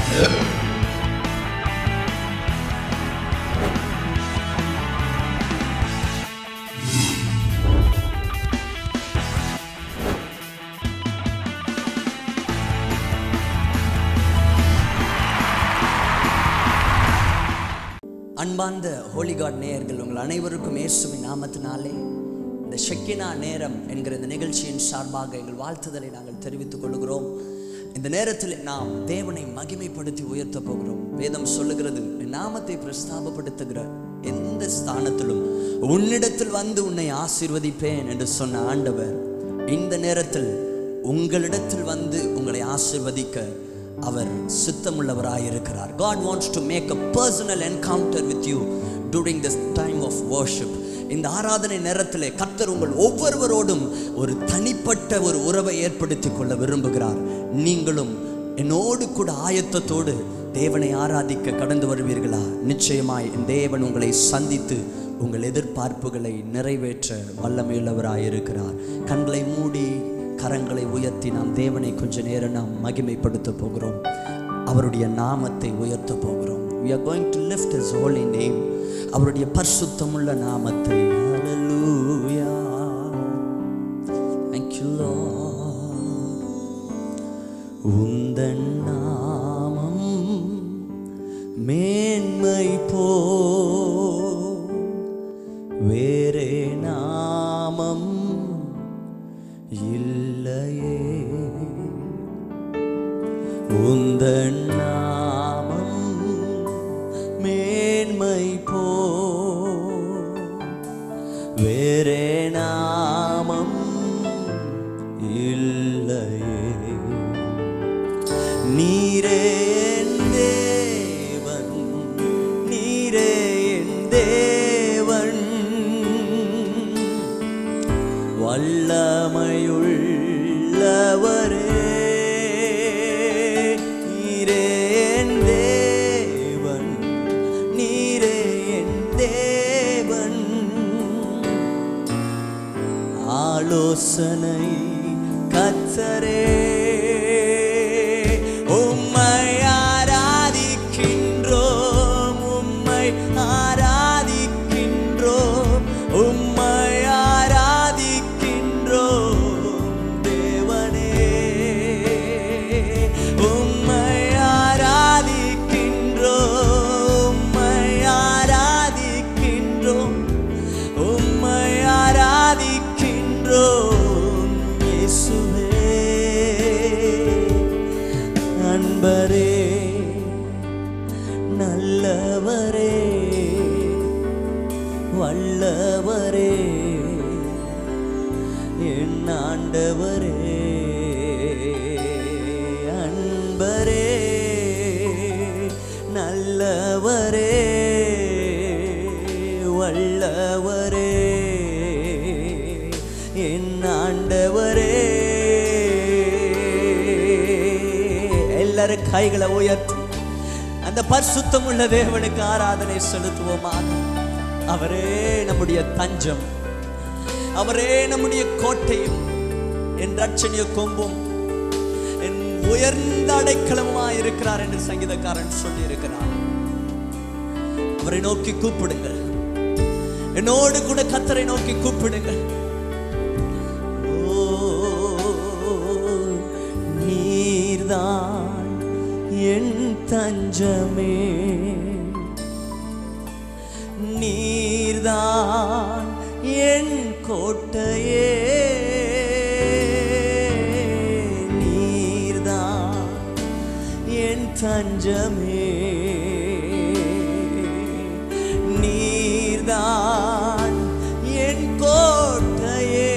அன்பார்ந்த ஹோலி காட் நேயர்கள் உங்கள் அனைவருக்கும் இயேசுவின் நாமத்தினாலே இந்த ஷெக்கினா நேரம் என்கிற இந்த நிகழ்ச்சியின் சார்பாக எங்கள் வாழ்த்துதலை நாங்கள் தெரிவித்துக் கொள்கிறோம் இந்த நேரத்தில் நாம் தேவனை மகிமைப்படுத்தி உயர்த்த போகிறோம் வேதம் சொல்லுகிறது என் நாமத்தை பிரஸ்தாபப்படுத்துகிற எந்த ஸ்தானத்திலும் உன்னிடத்தில் வந்து உன்னை ஆசீர்வதிப்பேன் என்று சொன்ன ஆண்டவர் இந்த நேரத்தில் உங்களிடத்தில் வந்து உங்களை ஆசீர்வதிக்க அவர் சித்தமுள்ளவராயிருக்கிறார் God wants to make a personal encounter with you during this time of worship இந்த ஆராதனை நேரத்திலே கர்த்தர் உங்கள் ஒவ்வொருவரோடும் ஒரு தனிப்பட்ட ஒரு உறவை ஏற்படுத்திக் கொள்ள விரும்புகிறார் நீங்களும் என்னோடு கூட ஆயத்தத்தோடு தேவனை ஆராதிக்க கடந்து வருவீர்களா நிச்சயமாய் என் தேவன் உங்களை சந்தித்து உங்கள் எதிர்பார்ப்புகளை நிறைவேற்ற வல்லமையுள்ளவராயிருக்கிறார் கண்களை மூடி கரங்களை உயர்த்தி நாம் தேவனை கொஞ்ச நேரம் நாம் மகிமைப்படுத்த போகிறோம் அவருடைய நாமத்தை உயர்த்த போகிறோம் we are going to lift his holy name அவருடைய பரிசுத்தமுள்ள நாமத்தை hallelujah thank you lord உந்தன் நாமம் மேன்மை போ வேறே நாமம் இல்லையே உந்தன் நாமம் மேன்மை போ வேறே நாமம் இல்லையே நீரே என் தேவன் நீரே என் தேவன் வல்லமையுள்ளவரே நீரே என் தேவன் நீரே என் தேவன் ஆலோசனை கத்தரே உம்மை ஆராதிக்கின்றோம் உம்மை ஆராதிக்கின்றோம் உம்மை ஆராதிக்கின்றோம் தேவனே உம்மை ஆராதிக்கின்றோம் உம்மை ஆராதிக்கின்றோம் உம்மை ஆராதிக்கின்றோம் இயேசுவே அன்பரே நல்லவரே வல்லவரே என் ஆண்டவரே அன்பரே நல்லவரே வல்லவரே என் ஆண்டவரே எல்லாரும் கைகளை உயர்த்தி அந்த பரிசுத்தம் உள்ள தேவனுக்கு ஆராதனை செலுத்துவோமாக அவரே நம்முடைய தஞ்சம் அவரே நம்முடைய கோட்டையும் என் ரட்சணிய கொம்பும் என் உயர்ந்த அடைக்கலமாய் இருக்கிறார் என்று சங்கீதக்காரன் சொல்லி இருக்கிறார் அவரை நோக்கி கூப்பிடுங்கள் என்னோடு கூட கத்தரை நோக்கி கூப்பிடுங்கள் ஓ நீர்தான் என் தஞ்சமே நீர்தான் என் கோட்டையே நீர்தான் என் தஞ்சமே நீர்தான் என் கோட்டையே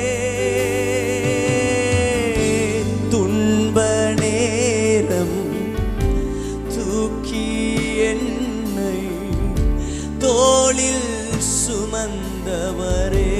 துன்ப நேரம் தூக்கி என்னை தோளில் சுமந்தவரே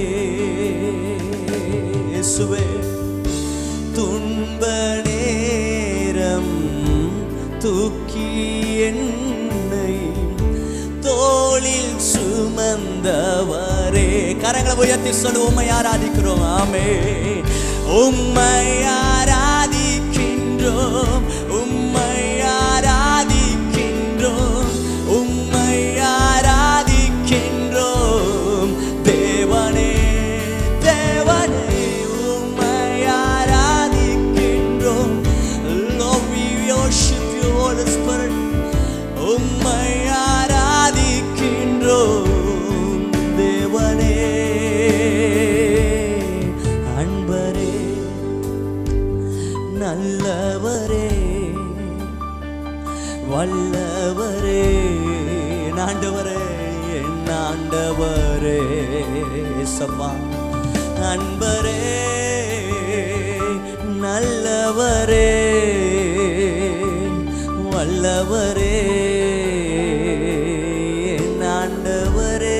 இயேசுவே துன்ப நேரம் தூக்கி என்னை தோளில் சுமந்தவரே கரங்களை உயர்த்தி சொல்லு உம்மை ஆராதிக்கிறோம் ஆமே உம்மை ஆராதிக்கின்றோம் உம்மை ஆரா வல்லவரே வல்லவரே ஆண்டவரே என் ஆண்டவரே சப்பா அன்பரே நல்லவரே வல்லவரே என் ஆண்டவரே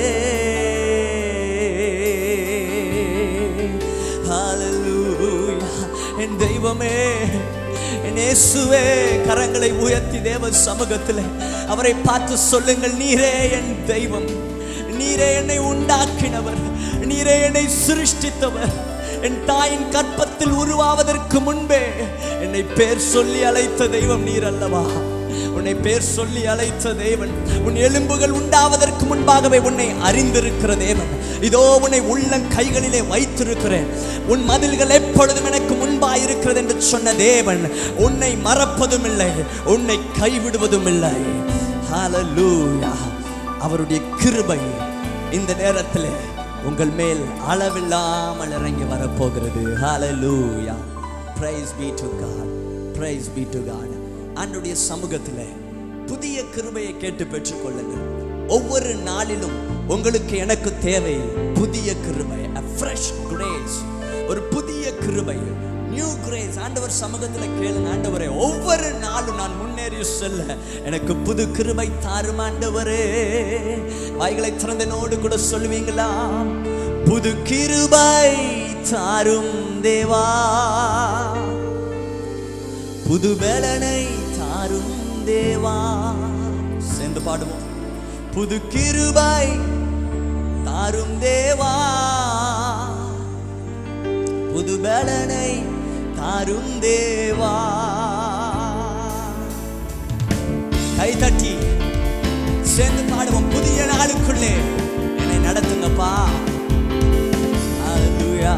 ஹalleluya என் தெய்வமே என் இயேசுவே கரங்களை உயர்த்தி தேவ சமூகத்தில் அவரை பார்த்து சொல்லுங்கள் நீரே என் தெய்வம் நீரே என்னை உண்டாக்கினவர் நீரே என்னை சிருஷ்டித்தவர் என் தாயின் கற்பத்தில் உருவாவதற்கு முன்பே என்னை பேர் சொல்லி அழைத்த தெய்வம் நீர் அல்லவா உன்னை பேர் சொல்லி அழைத்த தேவன் உன் எலும்புகள் உண்டாவதற்கு முன்பாகவே உன்னை அறிந்திருக்கிற தேவன் இதோ உன்னை உள்ளம் கைகளிலே வைத்திருக்கிறேன் உன் மதில்கள் எப்பொழுதும் எனக்கு முன்பாய் இருக்கிறது என்று சொன்ன தேவன் உன்னை மறப்பதும் இல்லை உன்னை கைவிடுவதும் இல்லை ஹalleluya அவருடைய கிருபை இந்த நேரத்தில் உங்கள் மேல் அளவில்லாமல் இறங்கி வரப்போகிறது ஹalleluya praise be to god praise be to god ஆண்டுடைய சமூகத்தில் புதிய கிருபையை கேட்டு பெற்றுக்கொள்ளுங்கள் ஒவ்வொரு நாளிலும் உங்களுக்கு எனக்கு தேவை புதிய கிருபை a fresh grace ஒரு புதிய கிருபை நியூ கிரேஸ் ஆண்டவர் சமூகத்தில் கேளுங்க ஆண்டவரே ஒவ்வொரு நாளும் நான் முன்னேறி செல்ல எனக்கு புது கிருபை தாரும் ஆண்டவரே வாய்களை திறந்தனோடு கூட சொல்லுவீங்களா புது கிருபை தாரும் தேவா புது வேலனை தாரும் தேவா சேர்ந்து பாடுவோம் புது கிருபை தாரும் தேவா புது வேலனை தாரும் தேவா கை தட்டி சேர்ந்து பாடுவோம் புதிய நாளுக்குள்ளே என்னை நடத்துங்கப்பா Hallelujah.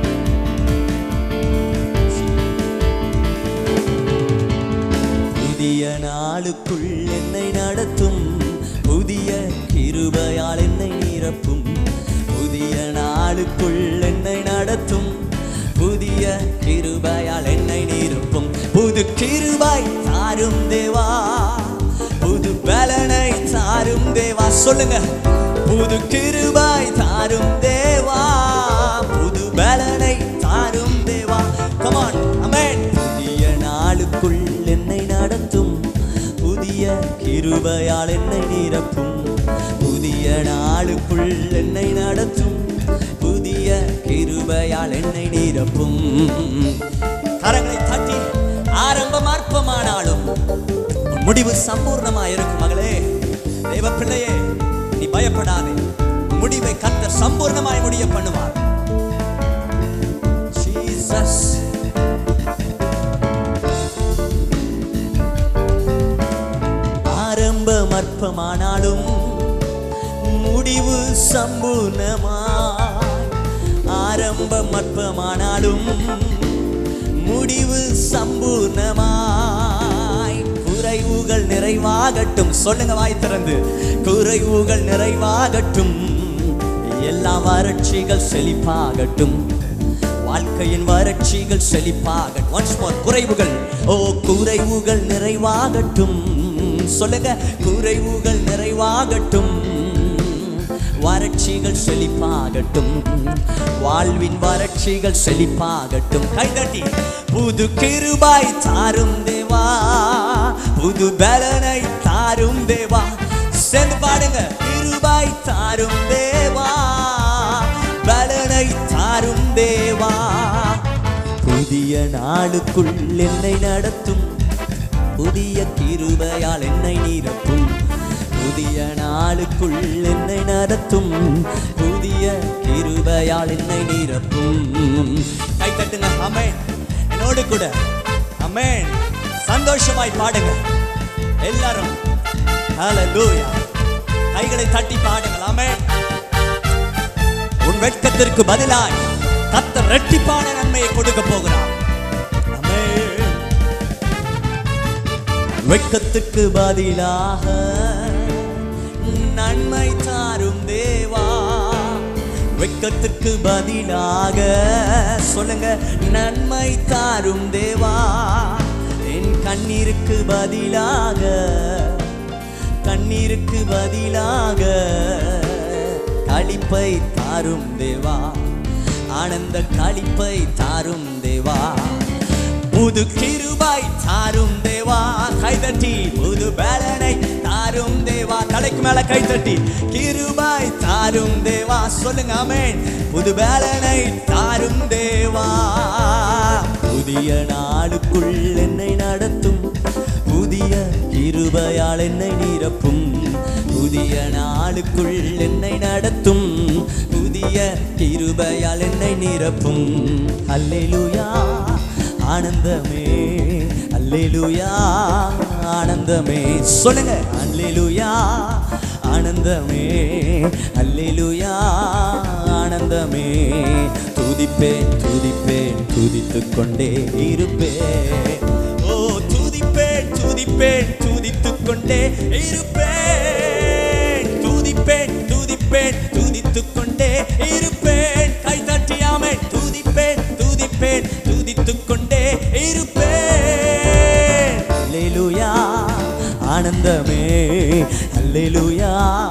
புதிய நாளுக்குள் என்னை நடத்தும் புதிய கிருபையால் என்னை நிரப்பும் புதிய நாளுக்குள் என்னை நடத்தும் புதிய கிருபையால் என்னை நிரப்பும் புது கிருபாய் தாரும் தேவா புது பலனை தாரும் தேவா சொல்லுங்க புது கிருபாய் தாரும் தேவா புது பலனை தாரும் தேவா கமான் அமேன் புதிய நாளுக்குள் என்னை நடத்தும் புதிய கிருபையால் என்னை நிரப்பும் புதிய நாளுக்குள் என்னை நடத்தும் புதிய கிருபையால் என்னை நிரப்பும் கரங்களை தட்டி ஆரம்பம் அற்பமானாலும் உன் முடிவு சம்பூர்ணமா இருக்கும் மகளே தேவ பிள்ளையே நீ பயப்படாதே உன் முடிவை கர்த்தர் சம்பூர்ணமாய் முடிய பண்ணுவார் ஜீசஸ் ஆரம்பம் அற்பமானாலும் முடிவு சம்பூர்ணமாய் ஆரம்பம் அற்பமானாலும் முடிவு சம்பூர்ணமாய் குறைவுகள் நிறைவாகட்டும் சொல்லுங்க வாய் திறந்து குறைவுகள் நிறைவாகட்டும் எல்லா வறட்சிகள் செழிப்பாகட்டும் வாழ்க்கையின் வறட்சிகள் செழிப்பாக ஒன்ஸ் மோர் குறைவுகள் ஓ குறைவுகள் நிறைவாகட்டும் சொல்லுங்க குறைவுகள் நிறைவாகட்டும் வறட்சிகள் செழிப்பாகட்டும் வாழ்வின் வறட்சிகள் செழிப்பாகட்டும் கைதட்டி புது கிருபாய் தாரும் தேவா புது பலனை தாரும் தேவா சேர்ந்து பாடுங்க கிருபாய் தாரும் தேவா பலனை தாரும் தேவா புதிய நாளுக்குள் என்னை நடத்தும் புதிய கிருபையால் என்னை நிரப்பும் புதிய நாளுக்குள் என்னை நடத்தும் புதிய கிருபையால் என்னை நிரப்பும் கை தட்டுங்க அமேன் என்னோடு கூட அமேன் சந்தோஷமாய் பாடுங்க எல்லாரும் ஹalleluya கைகளை தட்டி பாடுங்கள் ஆமென் உன் வெட்கத்திற்கு பதிலாய் கத்தர் ரெட்டிப்பான நன்மையை கொடுக்க போகிறார் ஆமென். வெட்கத்துக்கு பதிலாக நன்மை தாரும் தேவா வெட்கத்துக்கு பதிலாக சொல்லுங்க நன்மை தாரும் தேவா கண்ணீருக்கு பதிலாக கண்ணீருக்கு பதிலாக களிப்பை தாரும் தேவா ஆனந்த களிப்பை தாரும் தேவா புது கிருபாய் தாரும் தேவா கைதட்டி புது பேலனை தாரும் தேவா தலைக்கு மேல கைதட்டி கிருபாய் தாரும் தேவா சொல்லுங்க ஆமென் புது பேலனை தாரும் தேவா புதிய நாளுக்குள் என்னை நடத்தும் புதிய கிருபையால் என்னை நிரப்பும் புதிய நாளுக்குள் என்னை நடத்தும் புதிய கிருபையால் என்னை நிரப்பும் அல்லேலூயா ஆனந்தமே அல்லேலூயா ஆனந்தமே சொல்லுங்க அல்லேலூயா ஆனந்தமே அல்லேலூயா ஆனந்தமே துதிப்பேன் துதிப்பேன் துதித்துக் கொண்டே இருப்பேன் ஓ துதிப்பேன் துதிப்பேன் துதித்துக் கொண்டே இருப்பேன் துதிப்பேன் துதிப்பேன் துதித்துக் கொண்டே இருப்பேன் கை தட்டியாமே துதிப்பேன் துதிப்பேன் துதித்துக் கொண்டே இருப்பேன் அல்லேலூயா ஆனந்தமே அல்லேலூயா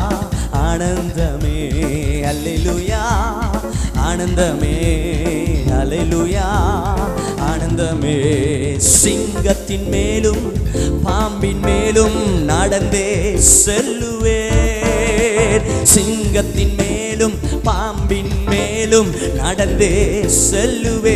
ஆனந்தமே அல்லேலூயா ஆனந்தமே அல்லேலூயா ஆனந்தமே சிங்கத்தின் மேலும் பாம்பின் மேலும் நடந்தே செல்லுவேன் சிங்கத்தின் மேலும் பாம்பின் மேலும் நடந்தே செல்லுவே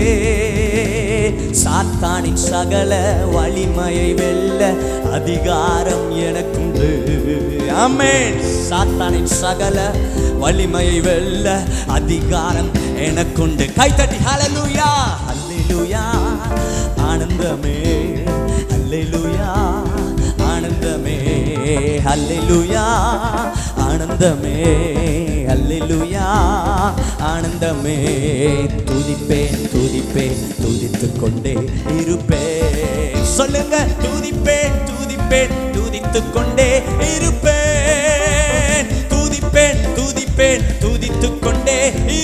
சாத்தானின் சகல வலிமையை வெல்ல அதிகாரம் எனக்குண்டு ஆமென் சாத்தானின் சகல வலிமையை வெல்ல அதிகாரம் எனக்குண்டு கைத்தட்டி ஹalleluya ஹalleluya ஆனந்தமே ஹalleluya ஆனந்தமே ஹalleluya ஆனந்தமே ஹalleluya ஆனந்தமே துதிப்பேன் துதிப்பேன் துதித்துக் கொண்டே இருப்பேன் சொல்லுங்க துதிப்பேன் துதிப்பேன் துதித்துக் கொண்டே இருப்பேன் துதிப்பேன் துதிப்பேன் துதித்துக் கொண்டே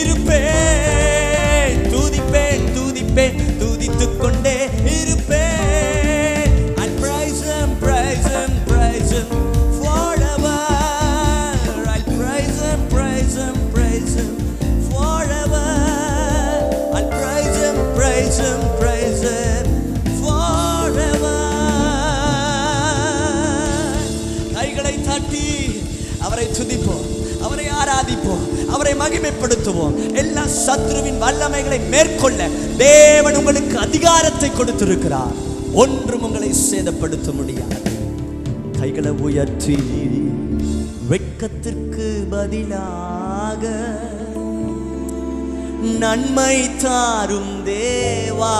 இருப்பேன் துதிப்பேன் துதிப்பேன் துதித்துக் கொண்டே இருப்பேன் I praise him, praise him, praise him forever. I'll praise him, praise him, praise him forever. I'll praise him, praise him, praise him forever. கைகளை தட்டி அவரை துதிப்போம் அவரை ஆராதிப்போம் அவரை மகிமைப்படுத்துவோம் எல்லா சத்ருவின் வல்லமைகளை மேற்கொள்ள தேவன் உங்களுக்கு அதிகாரத்தை கொடுத்திருக்கிறார் ஒன்றும் உங்களை சேதப்படுத்த முடியாது கைகளை உயர்த்தி வெட்கத்திற்கு பதிலாக நன்மை தாரும் தேவா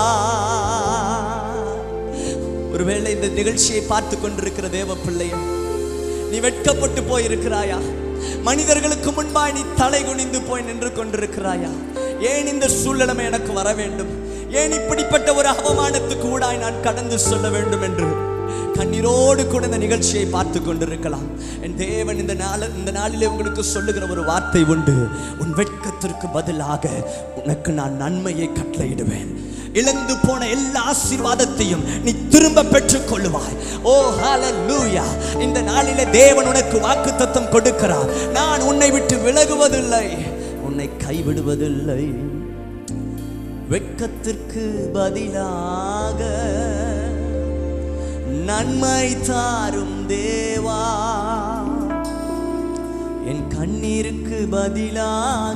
ஒருவேளை இந்த நிகழ்ச்சியை பார்த்து கொண்டிருக்கிற தேவ பிள்ளைய நீ வெட்கப்பட்டு போயிருக்கிறாயா மனிதர்களுக்கு முன்பாய் நீ தலை குனிந்து போய் நின்று கொண்டிருக்கிறாயா ஏன் இந்த சூழ்நிலைமை எனக்கு வர வேண்டும் ஏன் இப்படிப்பட்ட ஒரு அவமானத்துக்கு ஊடாய் நான் கடந்து சொல்ல வேண்டும் என்று கண்ணீரோடு கூட இந்த நிகழ்ச்சியை பார்த்து கொண்டிருக்கலாம் என் தேவன் இந்த நாள் இந்த நாளிலே உங்களுக்கு சொல்லுகிற ஒரு வார்த்தை உண்டு உன் வெட்கத்திற்கு பதிலாக உனக்கு நான் நன்மையை கட்டளையிடுவேன் இழந்து போன எல்லா ஆசீர்வாதத்தையும் நீ திரும்ப பெற்றுக் கொள்ளுவாய் ஓ ஹalleluya இந்த நாளிலே தேவன் உனக்கு வாக்குத்தத்தம் கொடுக்கிறார் நான் உன்னை விட்டு விலகுவதில்லை உன்னை கைவிடுவதில்லை வெட்கத்திற்கு பதிலாக நன்மை தாரும் தேவா என் கண்ணீருக்கு பதிலாக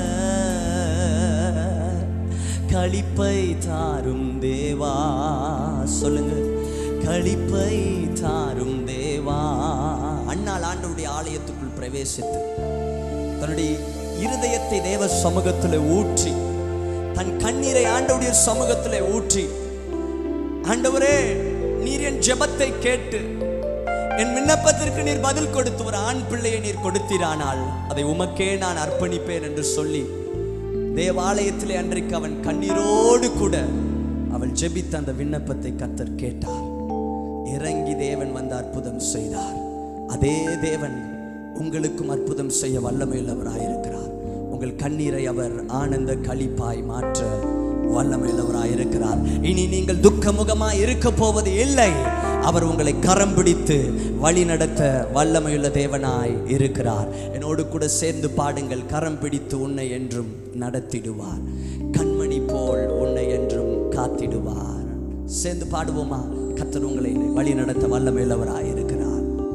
களிப்பை தாரும் தேவா சொல்லுங்க களிப்பை தாரும் தேவா அண்ணால் ஆண்டவருடைய ஆலயத்துக்குள் பிரவேசித்து தன்னுடைய இருதயத்தை தேவ சமூகத்தில் ஊற்றி தன் கண்ணீரை ஆண்டவருடைய சமூகத்தில் ஊற்றி ஆண்டவரே நீர் என் ஜெபத்தை கேட்டு என் விண்ணப்பத்திற்கு நீர் பதில் கொடுத்து ஒரு ஆண் பிள்ளையை நீர் கொடுத்தீரானால் அதை உமக்கே நான் அர்ப்பணிப்பேன் என்று சொல்லி தேவாலயத்திலே அன்றைக்கு அவன் கண்ணீரோடு கூட அவள் ஜெபித்த அந்த விண்ணப்பத்தை கத்தர் கேட்டார் இறங்கி தேவன் வந்து அற்புதம் செய்தார் அதே தேவன் உங்களுக்கும் அற்புதம் செய்ய வல்லமையுள்ளவராயிருக்கிறார் உங்கள் கண்ணீரை அவர் ஆனந்த களிப்பாய் மாற்ற வல்லமையுள்ளவராயிருக்கிறார் இனி நீங்கள் துக்கமுகமாய் இருக்க போவது இல்லை அவர் உங்களை கரம் பிடித்து வழி நடத்த வல்லமையுள்ள தேவனாய் இருக்கிறார் என்னோடு கூட சேர்ந்து பாடுங்கள் கரம் பிடித்து உன்னை என்றும் நடத்திடுவார் கண்மணி போல் உன்னை என்றும் காத்திடுவார் சேர்ந்து பாடுவோமா கத்தர் உங்களை வழி நடத்த வல்லமையுள்ளவராய் இருக்கிறார்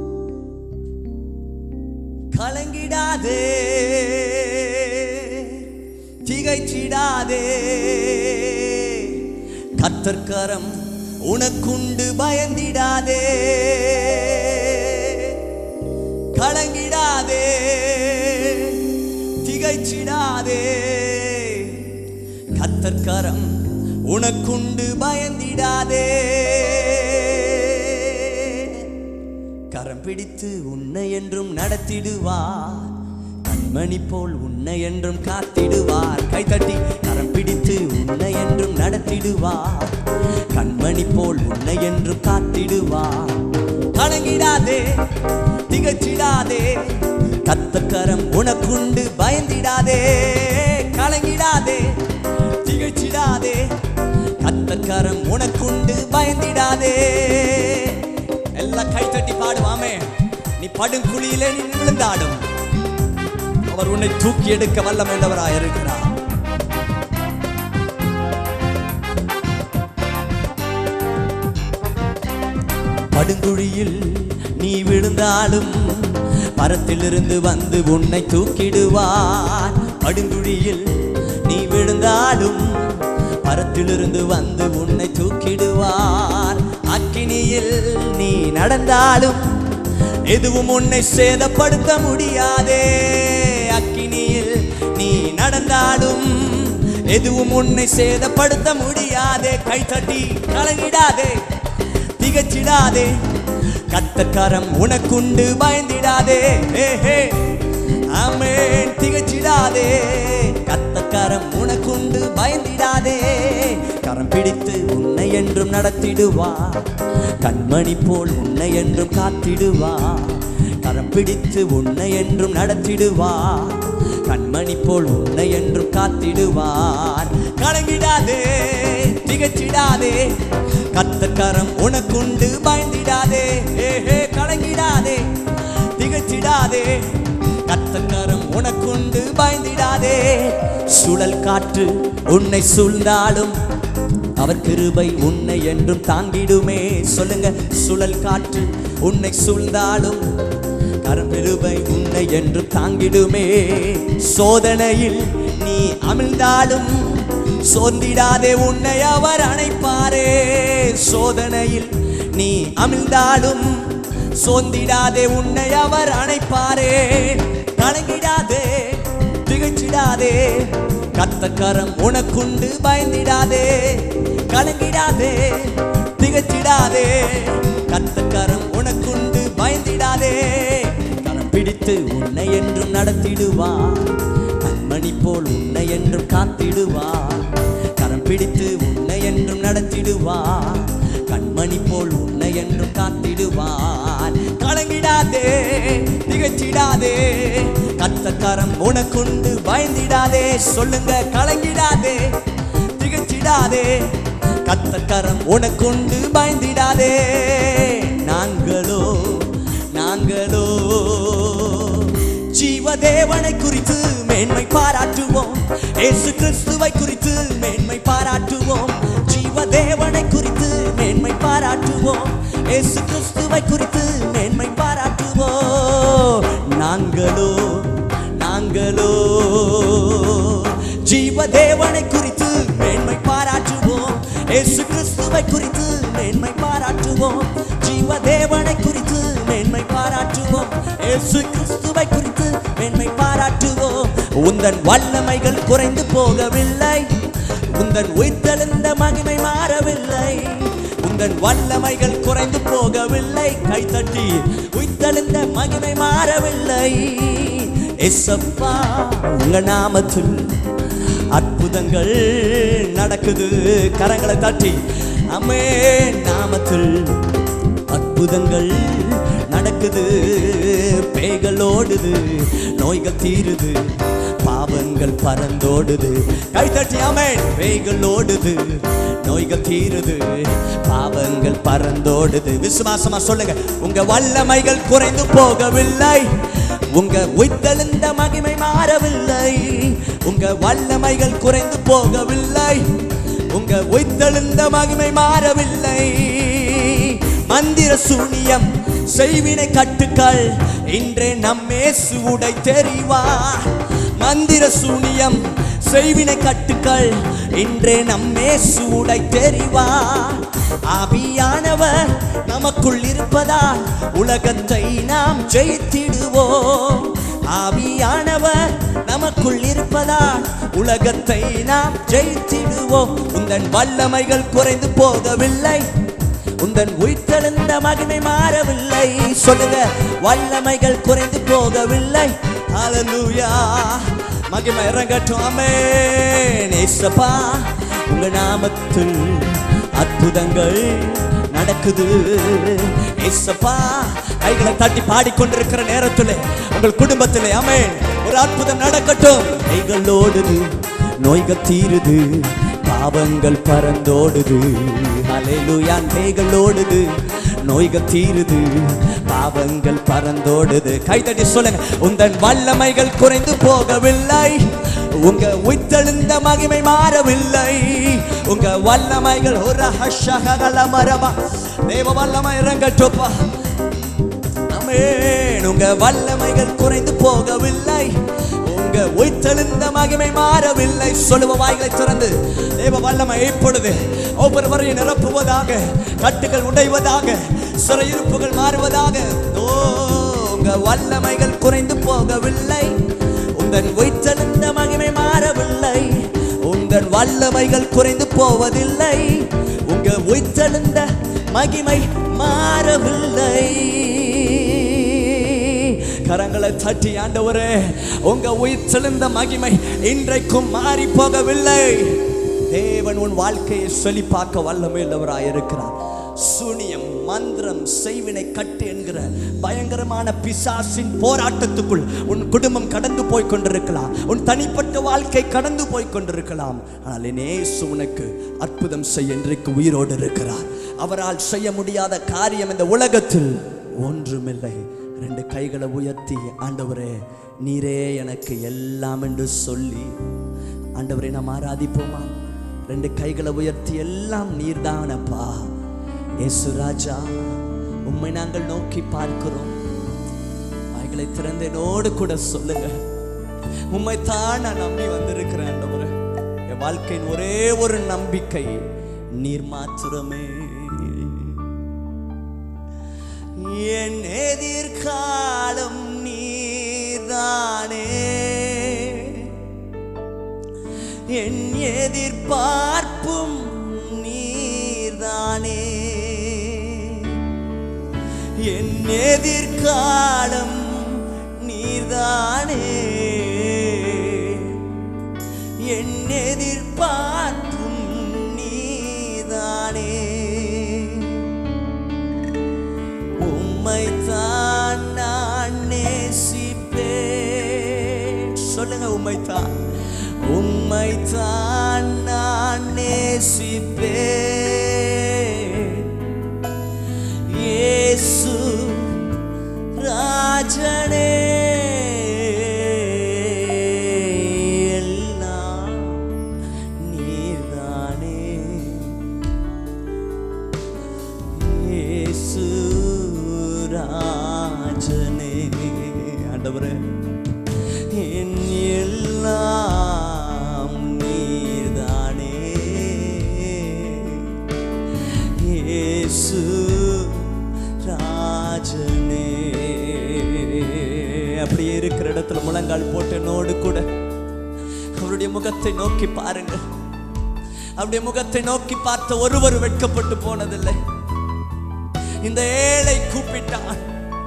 கலங்கிடாதே திகைச்சிடாதே கத்தர்கரம் உனக்குண்டு பயந்திடாதே கலங்கிடாதே திகைச்சிடாதே கத்தர்கரம் உனக்குண்டு பயந்திடாதே கரம் பிடித்து உன்னை என்றும் நடத்திடுவார் கண்மணி போல் உன்னை என்றும் காத்திடுவார் கைத்தட்டி கரம் பிடித்து உன்னை என்றும் நடத்திடுவார் கண்மணி போல் உன்னை என்றும் காத்திடுவார் கலங்கிடாதே திகச்சிடாதே கத்தக்கரம் உனக்குண்டு பயந்திடாதே கலங்கிடாதே திகழ்ச்சிடாதே கத்தக்கரம் உனக்குண்டு பயந்திடாதே எல்லாம் கை தட்டி பாடுவாமே நீ படும் குழியிலே நீ விழுந்தாடும் அவர் உன்னை தூக்கி எடுக்க வல்லமையுள்ளவராய் இருக்கிறார் படுங்குழியில் நீ விழுந்தாலும் பரத்திலிருந்து வந்து உன்னை தூக்கிடுவார் படுங்குழியில் நீ விழுந்தாலும் பரத்திலிருந்து வந்து உன்னை தூக்கிடுவார் அக்கினியில் நீ நடந்தாலும் எதுவும் உன்னை சேதப்படுத்த முடியாதே அக்கினியில் நீ நடந்தாலும் எதுவும் உன்னை சேதப்படுத்த முடியாதே கைத்தட்டி கலங்கிடாதே திகச்சிடாதே கத்தக்காரம் உனக்குண்டு பயந்திடாதே ஏஹே ஆமென் திகச்சிடாதே கத்தக்காரம் உனக்குண்டு பயந்திடாதே கரம் பிடித்து உன்னை என்றும் நடத்திடுவார் கண்மணி போல் உன்னை என்றும் காத்திடுவார் கரம் பிடித்து உன்னை என்றும் நடத்திடுவார் கண்மணி போல் உன்னை என்றும் காத்திடுவார் கலங்கிடாதே திகச்சிடாதே கத்தக்கரம் உனக்குண்டு பயந்திடாதே ஏஹே கலங்கிடாதே திகச்சிடாதே கத்தக்கரம் உனக்குண்டு பயந்திடாதே சுழல் காற்று உன்னை சூழ்ந்தாலும் அவர் கிருபை உன்னை என்றும் தாங்கிடுமே சொல்லுங்க சுழல் காற்று உன்னை சூழ்ந்தாலும் கரும்பிருபை உன்னை என்றும் தாங்கிடுமே சோதனையில் நீ அமிழ்ந்தாலும் சோர்ந்திடாதே உன்னை அவர் அணைப்பாரே சோதனையில் நீ அமிழ்ந்தாலும் சோர்ந்திடாதே உன்னை அவர் அணைப்பாரே கலங்கிடாதே திகழ்ச்சிடாதே கத்தக்கரம் உனக்குண்டு பயந்திடாதே கலங்கிடாதே திகச்சிடாதே கத்தக்கரம் உனக்குண்டு பயந்திடாதே கரம் பிடித்து உன்னை என்றும் நடத்திடுவார் கண்மணி போல் உன்னை என்றும் காத்திடுவார் கரம் பிடித்து உன்னை என்றும் நடத்திடுவார் கண்மணி போல் உன்னை என்றும் காத்திடுவார் கலங்கிடாதே திகச்சிடாதே கத்தக்கரம் உனக்குண்டு பயந்திடாதே சொல்லுங்க கலங்கிடாதே திகச்சிடாதே கத்தக்கரம் உனக்குண்டு பயந்திடாதே நாங்களோ நாங்களோ ஜீவதேவனை குறித்து மேன்மை பாராட்டுவோம் இயேசு கிறிஸ்துவை குறித்து மேன்மை பாராட்டுவோம் ஜீவதேவனை குறித்து மேன்மை பாராட்டுவோம் இயேசு கிறிஸ்துவை குறித்து மேன்மை பாராட்டுவோம் நாங்களோ நாங்களோ ஜீவதேவனை குறித்து மேன்மை பாராட்டுவோம் இயேசு கிறிஸ்துவை குறித்து மேன்மை பாராட்டுவோம் ஜீவதேவனை குறித்து மேன்மை பாராட்டுவோம் இயேசு கிறிஸ்துவை குறித்து மேன்மை பாராட்டுவோம் உந்தன் வல்லமைகள் குறைந்து போகவில்லை உந்தன் உயிர்த்தெழுந்த மகிமை மாறவில்லை உந்தன் வல்லமைகள் குறைந்து போகவில்லை கைத்தட்டி உயிர்த்தெழுந்த மகிமை மாறவில்லை எசப்பா உங்க நாமத்தில் அற்புதங்கள் நடக்குது கரங்களை தட்டி அம்மே நாமத்தில் அற்புதங்கள் நடக்குது பேய்கள் பேய்கள் ஓடுது நோய்கள் தீருது பாவங்கள் பறந்தோடுது கை தட்டி ஆமென் பேய்கள் ஓடுது நோய்கள் தீருது பாவங்கள் பறந்தோடுது விசுவாசமா சொல்லுங்க உங்க வல்லமைகள் குறைந்து போகவில்லை உங்க உய்தெழுந்த மகிமை மாறவில்லை உங்க வல்லமைகள் குறைந்து போகவில்லை உங்க உய்தெழுந்த மகிமை மாறவில்லை மந்திர சூனியம் செய்வினை கட்டுக்கள் இன்றே நம்மேசு உடை தெரிவா மந்திர சூனியம் செய்வினை கட்டுக்கள் இன்றே நம்மேசு உடை தெரிவா ஆவியானவர் நமக்குள் இருப்பதால் உலகத்தை நாம் ஜெயித்திடுவோம் ஆவியானவர் நமக்குள் இருப்பதால் உலகத்தை நாம் ஜெயித்திடுவோம் உந்தன் வல்லமைகள் குறைந்து போகவில்லை உந்தன் உயிர்த்தெழுந்த மகிமை மாறவில்லை சொல்லுங்க வல்லமைகள் குறைந்து போகவில்லை ஹalleluya மகிமை இறங்கட்டும் ஆமென் ஏசப்பா உங்க நாமத்தில் அற்புதங்கள் நடக்குது ஏசப்பா கைகளை தட்டி பாடிக்கொண்டிருக்கிற நேரத்தில் உங்கள் குடும்பத்தில் ஆமென் ஒரு அற்புதம் நடக்கட்டும் கைகள் ஓடுது நோய்கள் தீருது பாவங்கள் பறந்தோடுது அலையிலுயா கைகள் ஓடுது நோய்கள் தீருது பாவங்கள் பறந்தோடுது கைத்தட்டி சொல்லுங்க உந்தன் வல்லமைகள் குறைந்து போகவில்லை உங்க உய்த்தெழுந்த மகிமை மாறவில்லை உங்க வல்லமைகள் ஒரு ஹஷகல மரமா தேவ வல்லமை இறங்கட்டுப்பா ஆமென் உங்க வல்லமைகள் குறைந்து போகவில்லை உங்க உய்த்தெழுந்த மகிமை மாறவில்லை சொல்லுவ வாய்களை திறந்து தேவ வல்லமை இப்பொழுது ஒவ்வொருவரையும் நிரப்புவதாக கட்டுகள் உடைவதாக சிறையிருப்புகள் மாறுவதாக ஓ உங்க வல்லமைகள் குறைந்து போகவில்லை உங்கள் உய்த்தெழுந்த மகிமை மாறவில்லை உங்கள் வல்லமைகள் குறைந்து போவதில்லை உங்க உய்த்தெழுந்த மகிமை மாறவில்லை கரங்களை தட்டி ஆண்டவரே உங்க உயிர்த்தெழுந்த மகிமை இன்றைக்கும் மாறி போகவில்லை தேவன் உன் வாழ்க்கையை செழிப்பாக்க வல்லமை உள்ளவராய் இருக்கிறார் சூனியம் மந்திரம் செய்வினை கட்டு என்கிற பயங்கரமான பிசாசின் போராட்டத்துக்குள் உன் குடும்பம் கடந்து போய் கொண்டிருக்கலாம் உன் தனிப்பட்ட வாழ்க்கை கடந்து போய் கொண்டிருக்கலாம் ஆனால் என் இயேசு உனக்கு அற்புதம் செய்ய இன்றைக்கு உயிரோடு இருக்கிறார் அவரால் செய்ய முடியாத காரியம் இந்த உலகத்தில் ஒன்றுமில்லை ரெண்டு கைகளை உயர்த்தி ஆண்டவரே நீரே எனக்கு எல்லாம் என்று சொல்லி ஆண்டவரை நாம் ஆராதிப்போமா ரெண்டு கைகளை உயர்த்தி எல்லாம் நீர்தானப்பா இயேசு ராஜா உம்மை நாங்கள் நோக்கி பார்க்கிறோம் வாய்களை திறந்து என்னோடு கூட சொல்லுங்க உம்மை தான் நான் நம்பி வந்திருக்கிறேன் ஆண்டவரே என் வாழ்க்கையின் ஒரே ஒரு நம்பிக்கை நீர் மாத்திரமே என் எதிர்காலம் நீர்தானே என் எதிர்பார்ப்பும் நீர்தானே என் எதிர்காலம் நீர்தானே என் எதிர்பார்ப்பும் நீர்தானே உம்மைத்தான் நான் நேசிப்பேன் சொல்லுங்க உம்மைத்தான் உம்மைத்தான் நான் நேசிப்பேன் இயேசு ராஜனே எல்லாம் நீர்தானே இயேசு ராஜனே ஆண்டவரே என் எல்லாம் நீர்தானே இயேசு ராஜனே அப்படியே இருக்கிற இடத்துல முழங்கால் போட்டு என்னோடு கூட அவருடைய முகத்தை நோக்கி பாருங்கள் அவருடைய முகத்தை நோக்கி பார்த்த ஒருவர் வெட்கப்பட்டு போனதில்லை இந்த ஏழை கூப்பிட்டான்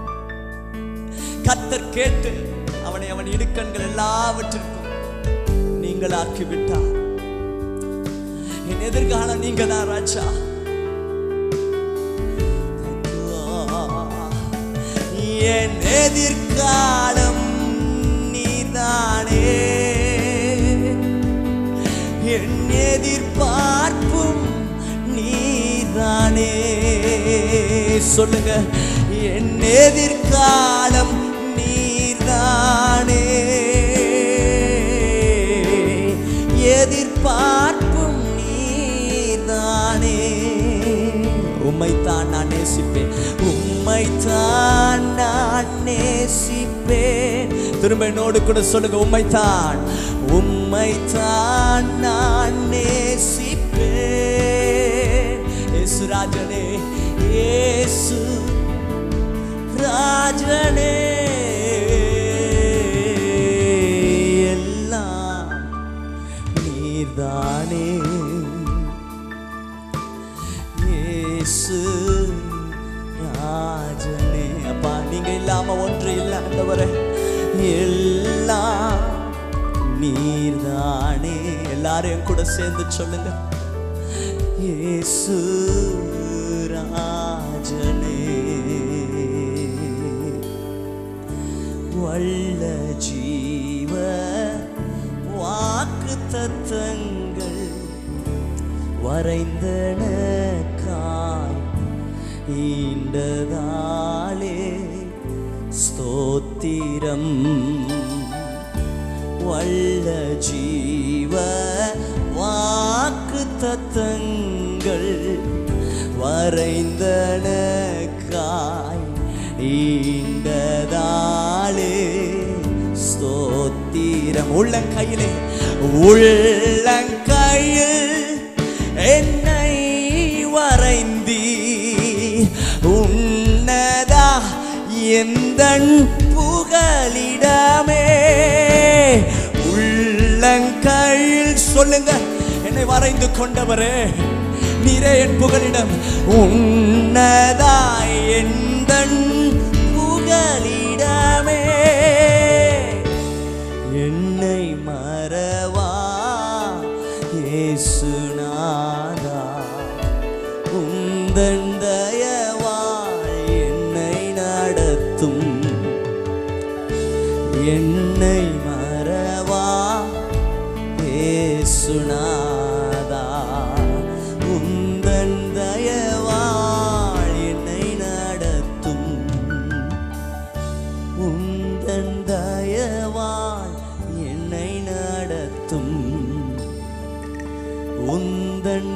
கத்தர் கேட்டு அவனை அவன் இடுக்கண்கள் எல்லாவற்றிற்கும் நீங்களாக்கி விட்டார் என் எதிர்காலம் நீங்க தான் ராஜா என் எதிர்காலம் நீதானே என் எதிர்பார்ப்பும் நீதானே சொல்லுங்க என் எதிர்காலம் நீதானே எதிர்பார்ப்பும் நீதானே உம்மைத்தான் நான் நேசிப்பேன் உம்மைத்தான் நான் நேசிப்பேன் திரும்ப என்னோடு கூட சொல்லுங்க உம்மைத்தான் உம்மைத்தான் நான் நேசிப்பேன் இயேசு ராஜனே இயேசு ராஜனே எல்லாம் நீர்தானே இயேசு ராஜனே அப்பா நீங்க இல்லாம ஒன்று இல்லை ஆண்டவரே எல்லாம் நீர்தானே எல்லாரையும் கூட சேர்ந்து சொல்லுங்க இயேசு ராஜனே வல்ல ஜீவ வாக்கு தத்தங்கள் வரைந்தனக்காய் ஈண்டதாலே ஸ்தோத்திரம் வல்ல ஜீவ வாக்கு தத்தங்கள் வரைந்தனக்காய் ஈண்டதாலே ஸ்தோத்திரம் உள்ளங்கையிலே உள்ளங்கையில் என்னை வரைந்தி உன்னதா எந்தன் புகலிடமே உள்ளங்கையில் சொல்லுங்க என்னை வரைந்து கொண்டவரே நீரே என் புகலிடம் உன்னதா எந்தன் புகலிடமே என்னை மறவா இயேசுநாதா உந்தன் தயவாய் என்னை நடத்தும் என்னை மறவா இயேசுநாதா உந்தன் தயவாய் என்னை நடத்தும் உந்தன் தயவால் என்னை நடத்தும் உந்தன்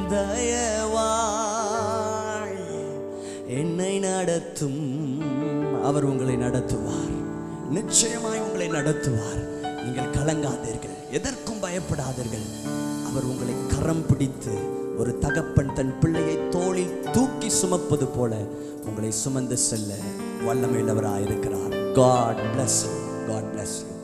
தயவால் என்னை நடத்தும் அவர் உங்களை நடத்துவார் நிச்சயமாய் உங்களை நடத்துவார் நீங்கள் கலங்காதீர்கள் எதற்கும் பயப்படாதீர்கள் அவர் உங்களை கரம் பிடித்து ஒரு தகப்பன் தன் பிள்ளையை தோளில் தூக்கி சுமப்பது போல உங்களை சுமந்து செல்ல வல்லமையுள்ளவராயிருக்கிறார் God bless you. God bless you.